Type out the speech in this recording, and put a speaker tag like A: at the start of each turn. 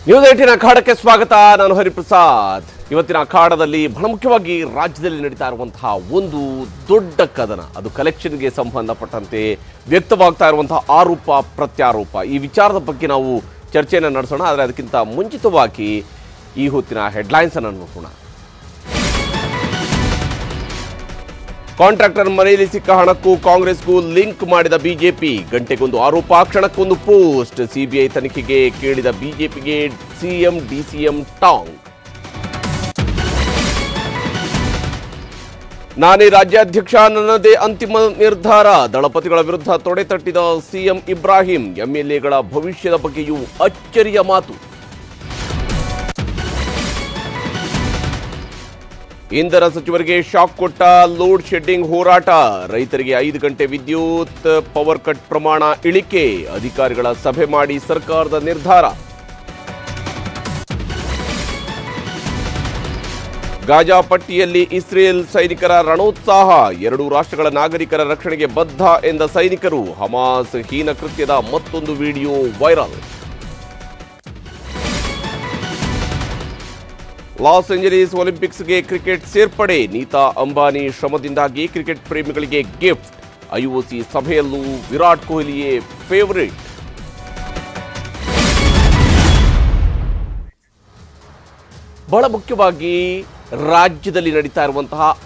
A: news ಏಟಿನ ಅಖಾಡಕ್ಕೆ ಸ್ವಾಗತ ನಾನು ಹರಿಪ್ರಸಾದ್ ಇವತ್ತಿನ ಅಖಾಡದಲ್ಲಿ ಬಹಳ ಮುಖ್ಯವಾಗಿ ರಾಜ್ಯದಲ್ಲಿ ನಡೀತಾ ಇರುವಂತಹ ಒಂದು ದೊಡ್ಡ ಕದನ ಅದು ಕಲೆಕ್ಷನ್ಗೆ ಸಂಬಂಧಪಟ್ಟಂತೆ ವ್ಯಕ್ತವಾಗ್ತಾ ಇರುವಂತಹ ಆರೋಪ ಪ್ರತ್ಯಾರೋಪ ಈ ವಿಚಾರದ ಬಗ್ಗೆ ನಾವು ಚರ್ಚೆಯನ್ನು ನಡೆಸೋಣ ಆದರೆ ಅದಕ್ಕಿಂತ ಮುಂಚಿತವಾಗಿ ಈ ಹೊತ್ತಿನ ಹೆಡ್ಲೈನ್ಸ್ ಅನ್ನು ನೋಡೋಣ ಕಾಂಟ್ರಾಕ್ಟರ್ ಮನೆಯಲ್ಲಿ ಸಿಕ್ಕ ಹಣಕ್ಕೂ ಕಾಂಗ್ರೆಸ್ಗೂ ಲಿಂಕ್ ಮಾಡಿದ ಬಿಜೆಪಿ ಗಂಟೆಗೊಂದು ಆರೋಪ ಕ್ಷಣಕ್ಕೊಂದು ಪೋಸ್ಟ್ ಸಿಬಿಐ ತನಿಖೆಗೆ ಕೇಳಿದ ಬಿಜೆಪಿಗೆ ಸಿಎಂ ಡಿಸಿಎಂ ಟಾಂಗ್ ನಾನೇ ರಾಜ್ಯಾಧ್ಯಕ್ಷ ನನ್ನದೇ ಅಂತಿಮ ನಿರ್ಧಾರ ದಳಪತಿಗಳ ವಿರುದ್ಧ ತೊಡೆ ತಟ್ಟಿದ ಸಿಎಂ ಇಬ್ರಾಹಿಂ ಎಂಎಲ್ಎಗಳ ಭವಿಷ್ಯದ ಬಗ್ಗೆಯೂ ಅಚ್ಚರಿಯ ಮಾತು ಇಂಧನ ಸಚಿವರಿಗೆ ಶಾಕ್ ಕೊಟ್ಟ ಲೋಡ್ ಶೆಡ್ಡಿಂಗ್ ಹೋರಾಟ ರೈತರಿಗೆ ಐದು ಗಂಟೆ ವಿದ್ಯುತ್ ಪವರ್ ಕಟ್ ಪ್ರಮಾಣ ಇಳಿಕೆ ಅಧಿಕಾರಿಗಳ ಸಭೆ ಮಾಡಿ ಸರ್ಕಾರದ ನಿರ್ಧಾರ ಗಾಜಾ ಪಟ್ಟಿಯಲ್ಲಿ ಇಸ್ರೇಲ್ ಸೈನಿಕರ ರಣೋತ್ಸಾಹ ಎರಡು ರಾಷ್ಟ್ರಗಳ ನಾಗರಿಕರ ರಕ್ಷಣೆಗೆ ಬದ್ಧ ಎಂದ ಸೈನಿಕರು ಹಮಾಸ್ ಹೀನ ಕೃತ್ಯದ ಮತ್ತೊಂದು ವಿಡಿಯೋ ವೈರಲ್ ಲಾಸ್ ಏಂಜಲೀಸ್ ಒಲಿಂಪಿಕ್ಸ್ಗೆ ಕ್ರಿಕೆಟ್ ಸೇರ್ಪಡೆ ನೀತಾ ಅಂಬಾನಿ ಶ್ರಮದಿಂದಾಗಿ ಕ್ರಿಕೆಟ್ ಪ್ರೇಮಿಗಳಿಗೆ ಗಿಫ್ಟ್ ಐಒಸಿ ಸಭೆಯಲ್ಲೂ ವಿರಾಟ್ ಕೊಹ್ಲಿಯೇ ಫೇವರಿಟ್ ಬಹಳ ಮುಖ್ಯವಾಗಿ ರಾಜ್ಯದಲ್ಲಿ ನಡೀತಾ ಇರುವಂತಹ